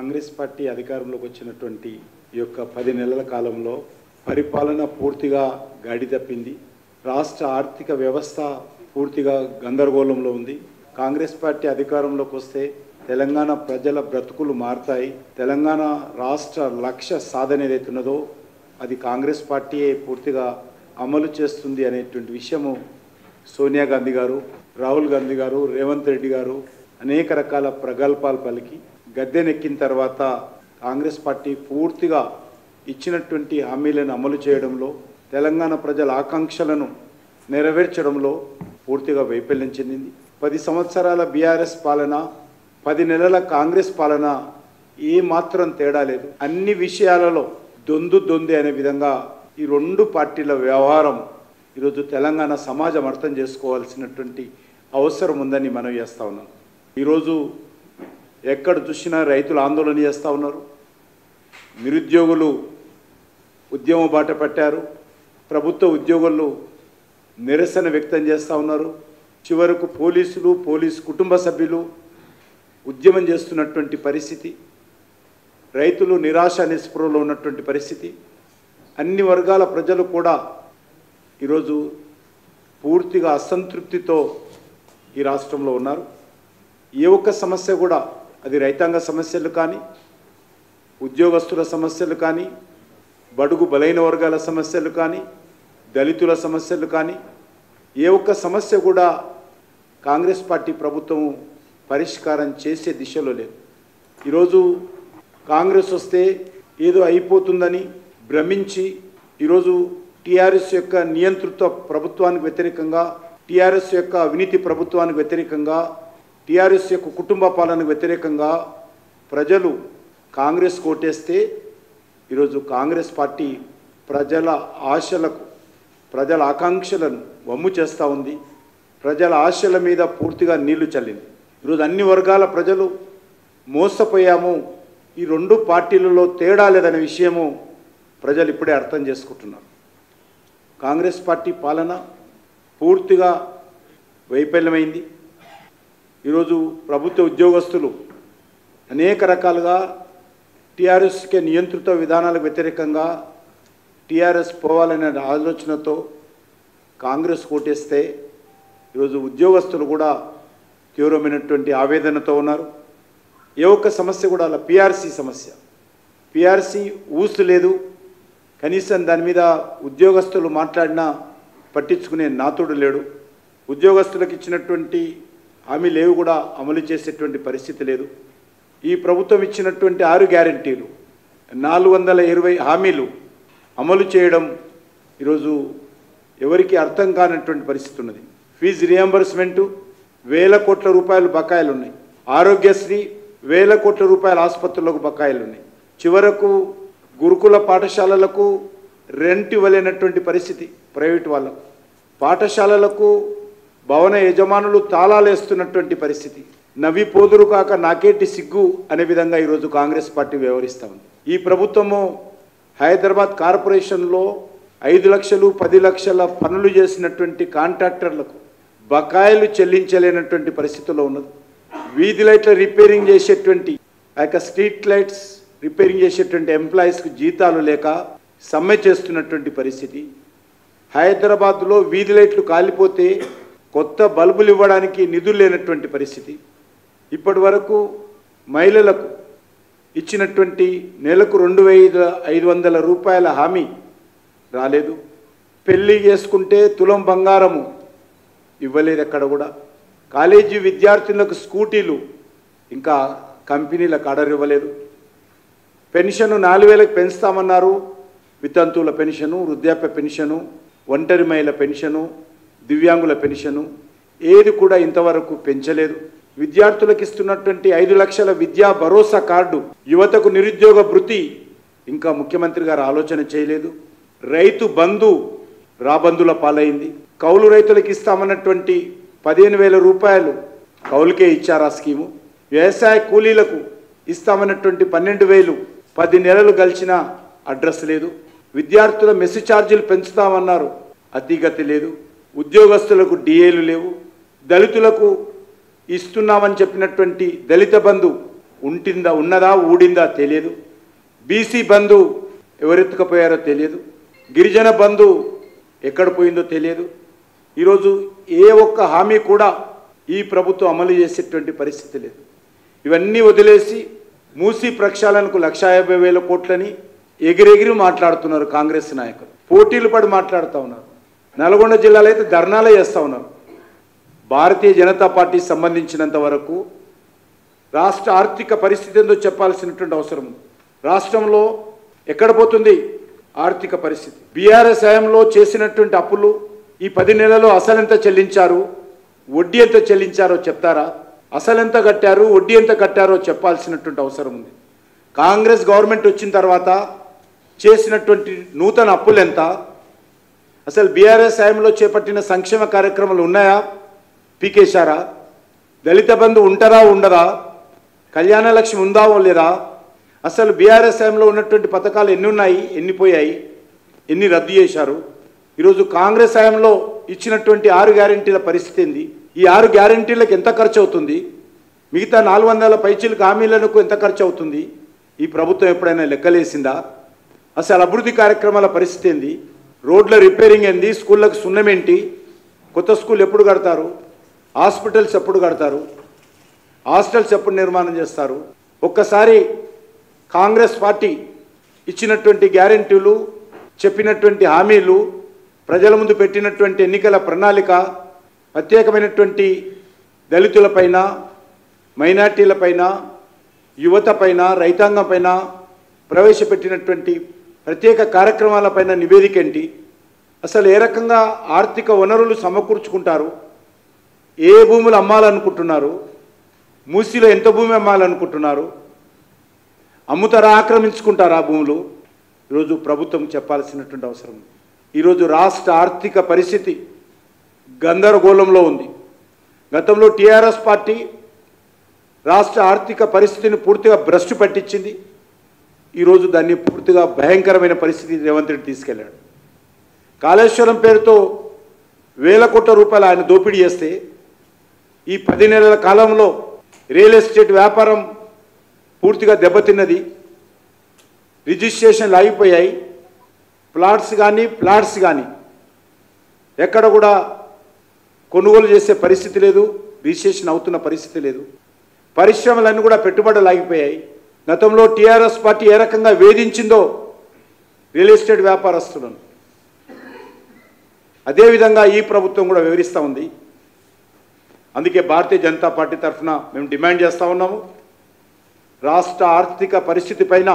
Congress party అధికారంలోకి వచ్చినటువంటి ఈ యొక్క పది నెలల కాలంలో పరిపాలన పూర్తిగా గాడి తప్పింది రాష్ట్ర ఆర్థిక వ్యవస్థ పూర్తిగా గందరగోళంలో ఉంది కాంగ్రెస్ పార్టీ అధికారంలోకి వస్తే తెలంగాణ ప్రజల బ్రతుకులు మారుతాయి తెలంగాణ రాష్ట్ర లక్ష్య సాధన ఏదైతున్నదో అది కాంగ్రెస్ పార్టీయే పూర్తిగా అమలు చేస్తుంది అనేటువంటి విషయము సోనియా గాంధీ గారు రాహుల్ గాంధీ గారు రేవంత్ రెడ్డి గారు అనేక రకాల ప్రగల్భాలు పలికి గద్దెనెక్కిన తర్వాత కాంగ్రెస్ పార్టీ పూర్తిగా ఇచ్చినటువంటి హామీలను అమలు చేయడంలో తెలంగాణ ప్రజల ఆకాంక్షలను నెరవేర్చడంలో పూర్తిగా వైఫల్యం చెందింది పది సంవత్సరాల బీఆర్ఎస్ పాలన పది నెలల కాంగ్రెస్ పాలన ఏ మాత్రం తేడా లేదు అన్ని విషయాలలో దొందు దొంది అనే విధంగా ఈ రెండు పార్టీల వ్యవహారం ఈరోజు తెలంగాణ సమాజం అర్థం చేసుకోవాల్సినటువంటి అవసరం ఉందని మనం చేస్తూ ఉన్నాం ఈరోజు ఎక్కడ చూసినా రైతులు ఆందోళన చేస్తూ ఉన్నారు నిరుద్యోగులు ఉద్యమ బాట పట్టారు ప్రభుత్వ ఉద్యోగులు నిరసన వ్యక్తం చేస్తూ ఉన్నారు చివరకు పోలీసులు పోలీసు కుటుంబ సభ్యులు ఉద్యమం చేస్తున్నటువంటి పరిస్థితి రైతులు నిరాశ నిస్పృహలో ఉన్నటువంటి పరిస్థితి అన్ని వర్గాల ప్రజలు కూడా ఈరోజు పూర్తిగా అసంతృప్తితో ఈ రాష్ట్రంలో ఉన్నారు ఏ ఒక్క సమస్య కూడా అది రైతాంగ సమస్యలు కానీ ఉద్యోగస్తుల సమస్యలు కానీ బడుగు బలైన వర్గాల సమస్యలు కానీ దళితుల సమస్యలు కానీ ఏ ఒక్క సమస్య కూడా కాంగ్రెస్ పార్టీ ప్రభుత్వం పరిష్కారం చేసే దిశలో లేదు ఈరోజు కాంగ్రెస్ వస్తే ఏదో అయిపోతుందని భ్రమించి ఈరోజు టీఆర్ఎస్ యొక్క నియంతృత్వ ప్రభుత్వానికి వ్యతిరేకంగా టీఆర్ఎస్ యొక్క అవినీతి ప్రభుత్వానికి వ్యతిరేకంగా టీఆర్ఎస్ యొక్క కుటుంబ పాలనకు వ్యతిరేకంగా ప్రజలు కాంగ్రెస్ కోటేస్తే ఈరోజు కాంగ్రెస్ పార్టీ ప్రజల ఆశలకు ప్రజల ఆకాంక్షలను వమ్ము చేస్తూ ఉంది ప్రజల ఆశల మీద పూర్తిగా నీళ్లు చల్లింది ఈరోజు అన్ని వర్గాల ప్రజలు మోసపోయాము ఈ రెండు పార్టీలలో తేడా లేదనే విషయము ప్రజలు ఇప్పుడే అర్థం చేసుకుంటున్నారు కాంగ్రెస్ పార్టీ పాలన పూర్తిగా వైఫల్యమైంది ఈరోజు ప్రభుత్వ ఉద్యోగస్తులు అనేక రకాలుగా టీఆర్ఎస్కే నియంత్రిత విధానాలకు వ్యతిరేకంగా టీఆర్ఎస్ పోవాలనే ఆలోచనతో కాంగ్రెస్ కోటేస్తే ఈరోజు ఉద్యోగస్తులు కూడా తీవ్రమైనటువంటి ఆవేదనతో ఉన్నారు ఏ ఒక్క సమస్య కూడా అలా పిఆర్సీ సమస్య పిఆర్సీ ఊసు లేదు కనీసం దాని మీద ఉద్యోగస్తులు మాట్లాడినా పట్టించుకునే నాతుడు లేడు ఉద్యోగస్తులకు ఇచ్చినటువంటి హామీలు ఏవి కూడా అమలు చేసేటువంటి పరిస్థితి లేదు ఈ ప్రభుత్వం ఇచ్చినటువంటి ఆరు గ్యారంటీలు నాలుగు వందల ఇరవై హామీలు అమలు చేయడం ఈరోజు ఎవరికి అర్థం కానటువంటి పరిస్థితి ఉన్నది ఫీజు రియంబర్స్మెంటు వేల కోట్ల రూపాయలు బకాయిలు ఉన్నాయి ఆరోగ్యశ్రీ వేల కోట్ల రూపాయల ఆసుపత్రులకు బకాయిలు ఉన్నాయి చివరకు గురుకుల పాఠశాలలకు రెంట్ ఇవ్వలేనటువంటి పరిస్థితి ప్రైవేట్ వాళ్ళకు పాఠశాలలకు భవన యజమానులు తాళాలు వేస్తున్నటువంటి పరిస్థితి నవ్వి పోదురు కాక నాకేటి సిగ్గు అనే విధంగా ఈరోజు కాంగ్రెస్ పార్టీ వ్యవహరిస్తూ ఉంది ఈ ప్రభుత్వము హైదరాబాద్ కార్పొరేషన్లో ఐదు లక్షలు పది లక్షల పనులు చేసినటువంటి కాంట్రాక్టర్లకు బకాయిలు చెల్లించలేనటువంటి పరిస్థితుల్లో ఉన్నది వీధి లైట్ల రిపేరింగ్ చేసేటువంటి ఆ యొక్క స్ట్రీట్ లైట్స్ రిపేరింగ్ చేసేటువంటి ఎంప్లాయీస్కి జీతాలు లేక సమ్మె చేస్తున్నటువంటి పరిస్థితి హైదరాబాద్లో వీధి లైట్లు కాలిపోతే కొత్త బల్బులు ఇవ్వడానికి నిధులు లేనటువంటి పరిస్థితి ఇప్పటి వరకు మహిళలకు ఇచ్చినటువంటి నెలకు రెండు వేల ఐదు వందల రూపాయల హామీ రాలేదు పెళ్లి చేసుకుంటే తులం బంగారము ఇవ్వలేదు ఎక్కడ కూడా కాలేజీ విద్యార్థులకు స్కూటీలు ఇంకా కంపెనీలకు ఆర్డర్ ఇవ్వలేదు పెన్షన్ నాలుగు వేలకు పెంచుతామన్నారు వితంతువుల పెన్షను వృద్ధాప్య పెన్షను ఒంటరి మహిళ పెన్షను దివ్యాంగుల పెన్షను ఏది కూడా ఇంతవరకు పెంచలేదు విద్యార్థులకు ఇస్తున్నటువంటి ఐదు లక్షల విద్యా భరోసా కార్డు యువతకు నిరుద్యోగ భృతి ఇంకా ముఖ్యమంత్రి గారు ఆలోచన చేయలేదు రైతు బంధు రాబందుల పాలైంది కౌలు రైతులకు ఇస్తామన్నటువంటి పదిహేను వేల రూపాయలు కౌలుకే ఇచ్చారు ఆ స్కీము వ్యవసాయ కూలీలకు ఇస్తామన్నటువంటి పన్నెండు వేలు పది నెలలు గలిచిన అడ్రస్ లేదు విద్యార్థుల మెస్సు ఛార్జీలు పెంచుతామన్నారు అతిగతి లేదు ఉద్యోగస్తులకు డిఏలు లేవు దళితులకు ఇస్తున్నామని చెప్పినటువంటి దళిత బంధు ఉంటిందా ఉన్నదా ఊడిందా తెలియదు బీసీ బంధు ఎవరెత్తుకపోయారో తెలియదు గిరిజన బంధు ఎక్కడ పోయిందో తెలియదు ఈరోజు ఏ ఒక్క హామీ కూడా ఈ ప్రభుత్వం అమలు చేసేటువంటి పరిస్థితి లేదు ఇవన్నీ వదిలేసి మూసీ ప్రక్షాళనకు లక్ష యాభై వేల కోట్లని ఎగిరెగిరి మాట్లాడుతున్నారు కాంగ్రెస్ నాయకులు పోటీలు పడి మాట్లాడుతూ ఉన్నారు నల్గొండ జిల్లాలో అయితే ధర్నాలే చేస్తూ ఉన్నారు భారతీయ జనతా పార్టీ సంబంధించినంత వరకు రాష్ట్ర ఆర్థిక పరిస్థితి ఏందో చెప్పాల్సినటువంటి అవసరం ఉంది రాష్ట్రంలో ఎక్కడ పోతుంది ఆర్థిక పరిస్థితి బీఆర్ఎస్ హయాంలో చేసినటువంటి అప్పులు ఈ పది నెలల్లో అసలెంత చెల్లించారు వడ్డీ ఎంత చెల్లించారో చెప్తారా అసలెంత కట్టారు వడ్డీ ఎంత కట్టారో చెప్పాల్సినటువంటి అవసరం ఉంది కాంగ్రెస్ గవర్నమెంట్ వచ్చిన తర్వాత చేసినటువంటి నూతన అప్పులు ఎంత అసలు బీఆర్ఎస్ హయాంలో చేపట్టిన సంక్షేమ కార్యక్రమాలు ఉన్నాయా పీకేశారా దళిత బంధు ఉంటారా ఉండదా కళ్యాణ లక్ష్మి ఉందా లేదా అసలు బీఆర్ఎస్ హయాంలో ఉన్నటువంటి పథకాలు ఎన్ని ఉన్నాయి ఎన్ని పోయాయి ఎన్ని రద్దు చేశారు ఈరోజు కాంగ్రెస్ హయాంలో ఇచ్చినటువంటి ఆరు గ్యారెంటీల పరిస్థితి ఏంది ఈ ఆరు గ్యారెంటీలకు ఎంత ఖర్చు అవుతుంది మిగతా నాలుగు వందల పైచీలకు హామీలకు ఎంత ఖర్చు అవుతుంది ఈ ప్రభుత్వం ఎప్పుడైనా లెక్కలేసిందా అసలు అభివృద్ధి కార్యక్రమాల పరిస్థితి ఏంది రోడ్ల రిపేరింగ్ ఏంది స్కూళ్ళకు సున్నం ఏంటి కొత్త స్కూల్ ఎప్పుడు కడతారు హాస్పిటల్స్ ఎప్పుడు కడతారు హాస్టల్స్ ఎప్పుడు నిర్మాణం చేస్తారు ఒక్కసారి కాంగ్రెస్ పార్టీ ఇచ్చినటువంటి గ్యారెంటీలు చెప్పినటువంటి హామీలు ప్రజల ముందు పెట్టినటువంటి ఎన్నికల ప్రణాళిక ప్రత్యేకమైనటువంటి దళితులపైన మైనార్టీలపైన యువతపైన రైతాంగంపైన ప్రవేశపెట్టినటువంటి ప్రత్యేక కార్యక్రమాలపైన నివేదిక ఏంటి అసలు ఏ రకంగా ఆర్థిక వనరులు సమకూర్చుకుంటారు ఏ భూములు అమ్మాలనుకుంటున్నారు మూసీలో ఎంత భూమి అమ్మాలనుకుంటున్నారు అమ్ముతారా ఆక్రమించుకుంటారా భూములు ఈరోజు ప్రభుత్వం చెప్పాల్సినటువంటి అవసరం ఉంది. ఈరోజు రాష్ట్ర ఆర్థిక పరిస్థితి గందరగోళంలో ఉంది గతంలో టీఆర్ఎస్ పార్టీ రాష్ట్ర ఆర్థిక పరిస్థితిని పూర్తిగా భ్రష్టు పట్టించింది ఈరోజు దాన్ని పూర్తిగా భయంకరమైన పరిస్థితి రేవంత్ రెడ్డి తీసుకెళ్లాడు కాళేశ్వరం పేరుతో వేల కోట్ల రూపాయలు ఆయన దోపిడీ చేస్తే ఈ పది నెలల కాలంలో రియల్ ఎస్టేట్ వ్యాపారం పూర్తిగా దెబ్బతిన్నది రిజిస్ట్రేషన్లు ఆగిపోయాయి ప్లాట్స్ కానీ ప్లాట్స్ కానీ ఎక్కడ కూడా కొనుగోలు చేసే పరిస్థితి లేదు రిజిస్ట్రేషన్ అవుతున్న పరిస్థితి లేదు పరిశ్రమలన్నీ కూడా పెట్టుబడులు ఆగిపోయాయి గతంలో టీఆర్ఎస్ పార్టీ ఏ రకంగా వేధించిందో రియల్ ఎస్టేట్ వ్యాపారస్తులను అదేవిధంగా ఈ ప్రభుత్వం కూడా వివరిస్తూ ఉంది అందుకే భారతీయ జనతా పార్టీ తరఫున మేము డిమాండ్ చేస్తూ ఉన్నాము రాష్ట్ర ఆర్థిక పరిస్థితి పైన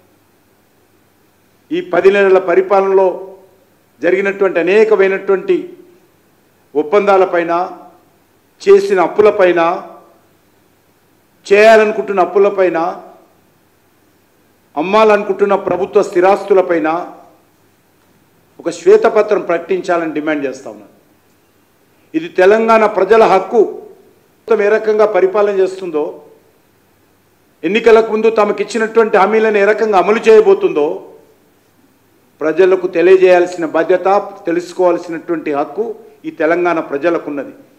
ఈ పది నెలల పరిపాలనలో జరిగినటువంటి అనేకమైనటువంటి ఒప్పందాలపైన చేసిన అప్పులపైన చేయాలనుకుంటున్న అప్పులపైన అమ్మాలనుకుంటున్న ప్రభుత్వ స్థిరాస్తులపైన ఒక శ్వేతపత్రం ప్రకటించాలని డిమాండ్ చేస్తా ఉన్నాను ఇది తెలంగాణ ప్రజల హక్కు ప్రభుత్వం ఏ రకంగా పరిపాలన చేస్తుందో ఎన్నికలకు ముందు తమకిచ్చినటువంటి హామీలను ఏ రకంగా అమలు చేయబోతుందో ప్రజలకు తెలియజేయాల్సిన బాధ్యత తెలుసుకోవాల్సినటువంటి హక్కు ఈ తెలంగాణ ప్రజలకున్నది